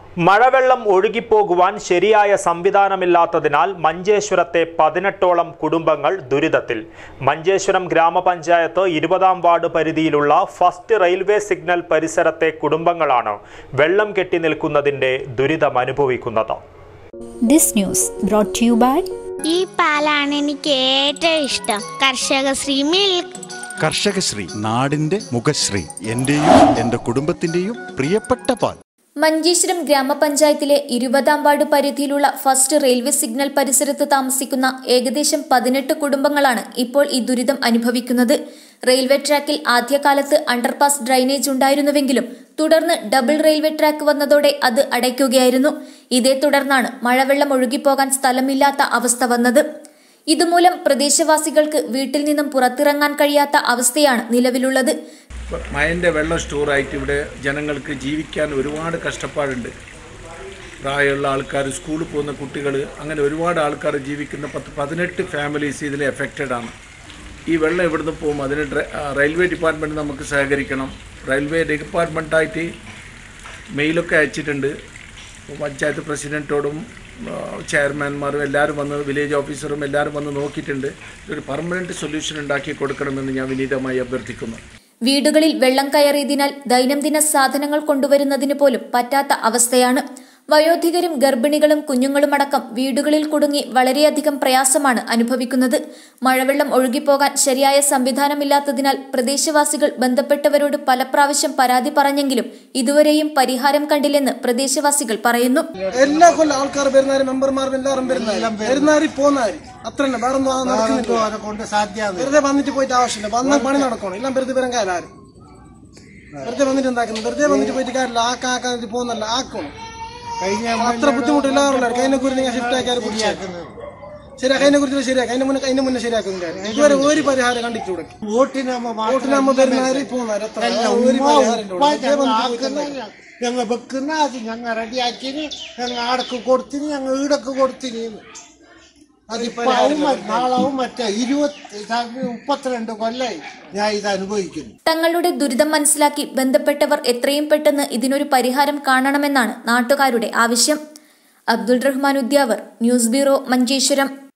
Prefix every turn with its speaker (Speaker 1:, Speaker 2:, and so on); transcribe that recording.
Speaker 1: മഴവെള്ളം ഒഴുകിപ്പോകുവാൻ ശരിയായ സംവിധാനമില്ലാത്തതിനാൽ മഞ്ചേശ്വരത്തെ പതിനെട്ടോളം കുടുംബങ്ങൾ ദുരിതത്തിൽ മഞ്ചേശ്വരം ഗ്രാമപഞ്ചായത്ത് ഇരുപതാം വാർഡ് പരിധിയിലുള്ള ഫസ്റ്റ് റെയിൽവേ സിഗ്നൽ പരിസരത്തെ കുടുംബങ്ങളാണ് വെള്ളം കെട്ടി നിൽക്കുന്നതിന്റെ ദുരിതം അനുഭവിക്കുന്നത്
Speaker 2: This news brought to you by
Speaker 3: ഈ പാലാണ് എനിക്ക് ഏറ്റവും ഇഷ്ടം കർഷകശ്രീ മിൽക്ക്
Speaker 4: കർഷകശ്രീ നാടിന്റെ മുഖശ്രീ എന്റെയും എന്റെ കുടുംബത്തിന്റെയും പ്രിയപ്പെട്ട പാൽ
Speaker 2: മഞ്ചേശ്വരം ഗ്രാമപഞ്ചായത്തിലെ ഇരുപതാം വാർഡ് പരിധിയിലുള്ള ഫസ്റ്റ് റെയിൽവേ സിഗ്നൽ പരിസരത്ത് താമസിക്കുന്ന ഏകദേശം പതിനെട്ട് കുടുംബങ്ങളാണ് ഇപ്പോൾ ഈ ദുരിതം അനുഭവിക്കുന്നത് റെയിൽവേ ട്രാക്കിൽ ആദ്യകാലത്ത് അണ്ടർപാസ് ഡ്രൈനേജ് ഉണ്ടായിരുന്നുവെങ്കിലും തുടർന്ന് ഡബിൾ റെയിൽവേ ട്രാക്ക് വന്നതോടെ അത് അടയ്ക്കുകയായിരുന്നു ഇതേ തുടർന്നാണ് മഴവെള്ളം ഒഴുകിപ്പോകാൻ സ്ഥലമില്ലാത്ത അവസ്ഥ വന്നത് ഇതുമൂലം പ്രദേശവാസികൾക്ക് വീട്ടിൽ നിന്നും പുറത്തിറങ്ങാൻ കഴിയാത്ത അവസ്ഥയാണ് നിലവിലുള്ളത്
Speaker 5: മഴൻ്റെ വെള്ളം സ്റ്റോറായിട്ട് ഇവിടെ ജനങ്ങൾക്ക് ജീവിക്കാൻ ഒരുപാട് കഷ്ടപ്പാടുണ്ട് പ്രായമുള്ള ആൾക്കാർ സ്കൂളിൽ പോകുന്ന കുട്ടികൾ അങ്ങനെ ഒരുപാട് ആൾക്കാർ ജീവിക്കുന്ന പത്ത് പതിനെട്ട് ഫാമിലീസ് ഇതിൽ എഫക്റ്റഡ് ആണ് ഈ വെള്ളം ഇവിടുന്ന് പോകും അതിന് ഡ്ര- ആ, റെയിൽവേ ഡിപ്പാർട്ട്മെൻറ്റ് നമുക്ക് സഹകരിക്കണം റെയിൽവേ ഡിപ്പാർട്ട്മെൻറ്റായിട്ട് മെയിലൊക്കെ അയച്ചിട്ടുണ്ട് പഞ്ചായത്ത് പ്രസിഡൻറ്റോടും ആ, ചെയർമാൻമാരും എല്ലാവരും വന്ന് വില്ലേജ് ഓഫീസറും എല്ലാവരും വന്ന് നോക്കിയിട്ടുണ്ട് ഒരു പെർമനൻറ്റ് സൊല്യൂഷൻ ഉണ്ടാക്കി കൊടുക്കണമെന്ന് ഞാൻ വിനീതമായി അഭ്യർത്ഥിക്കുന്നു
Speaker 2: വീടുകളിൽ വെള്ളം കയറിയതിനാൽ ദൈനംദിന സാധനങ്ങൾ കൊണ്ടുവരുന്നതിന് പോലും പറ്റാത്ത അവസ്ഥയാണ് വയോധികരും ഗർഭിണികളും കുഞ്ഞുങ്ങളുമടക്കം വീടുകളിൽ കുടുങ്ങി വളരെയധികം പ്രയാസമാണ് അനുഭവിക്കുന്നത് മഴവെള്ളം ഒഴുകിപ്പോകാൻ ശരിയായ സംവിധാനമില്ലാത്തതിനാൽ പ്രദേശവാസികൾ ബന്ധപ്പെട്ടവരോട് പല പ്രാവശ്യം പരാതി പറഞ്ഞെങ്കിലും ഇതുവരെയും പരിഹാരം കണ്ടില്ലെന്ന് പ്രദേശവാസികൾ പറയുന്നു
Speaker 6: എല്ലാ കൊല്ലം ആൾക്കാർ വരുന്നാര് മെമ്പർമാർ എല്ലാവരും വരുന്നാര് വരുന്നാര് പോന്നാര് അത്ര തന്നെ വേറെ ഒന്നും നടക്കുന്നില്ല
Speaker 7: കൊണ്ട് സാധ്യത
Speaker 6: വെറുതെ വന്നിട്ട് പോയിട്ട് ആവശ്യമില്ല വന്ന പണി നടക്കണം എല്ലാം വെറുതെ വരാൻ കാര്യം ആരും വെറുതെ വന്നിട്ട് എന്താക്കുന്നു വെറുതെ വന്നിട്ട് പോയിട്ട് കാര്യമില്ല ആക്കാൻ ആക്കാൻ പോകുന്നല്ല ആക്കണം
Speaker 7: കഴിഞ്ഞ
Speaker 6: അത്ര ബുദ്ധിമുട്ട് എല്ലാവരും അതിനെ കുറിച്ച് നിങ്ങൾ ഷിഫ്റ്റ് ആക്കിയാൽ ശരിയാക്കി അതിനെ കുറിച്ച് ശരിയാക്കി അതിന്റെ മുന്നേ അതിന്റെ മുന്നേ ശരിയാക്കുന്ന കാര്യം ഇതുവരെ ഒരു പരിഹാരം കണ്ടിട്ടൂടെ
Speaker 7: വോട്ടിനാകുമ്പോ
Speaker 6: വോട്ടിനാകുമ്പോ വരുന്നാര് പോകുന്നാര് അത്ര ഒരു പരിഹാരം ഇല്ല ഇവിടെ. വെറുതെ വന്നിട്ട് പോയിട്ട് എന്താ?
Speaker 7: ഞങ്ങൾ വെക്കുന്ന അത് ഞങ്ങൾ റെഡിയാക്കിന് ഞങ്ങൾ ആടക്ക് കൊടുത്തിന് ഞങ്ങൾ ഈടക്ക് കൊടുത്തിന് അതിപ്പോ ആവും മ- നാളാവും മറ്റേ ഇരുപത്തി മുപ്പത്തിരണ്ട് കൊല്ലായി ഞാൻ ഇത് അനുഭവിക്കുന്നു
Speaker 2: തങ്ങളുടെ ദുരിതം മനസ്സിലാക്കി ബന്ധപ്പെട്ടവർ എത്രയും പെട്ടെന്ന് ഇതിനൊരു പരിഹാരം കാണണമെന്നാണ് നാട്ടുകാരുടെ ആവശ്യം അബ്ദുൾ റഹ്മാൻ ഉദ്യാവർ ന്യൂസ് ബ്യൂറോ മഞ്ചേശ്വരം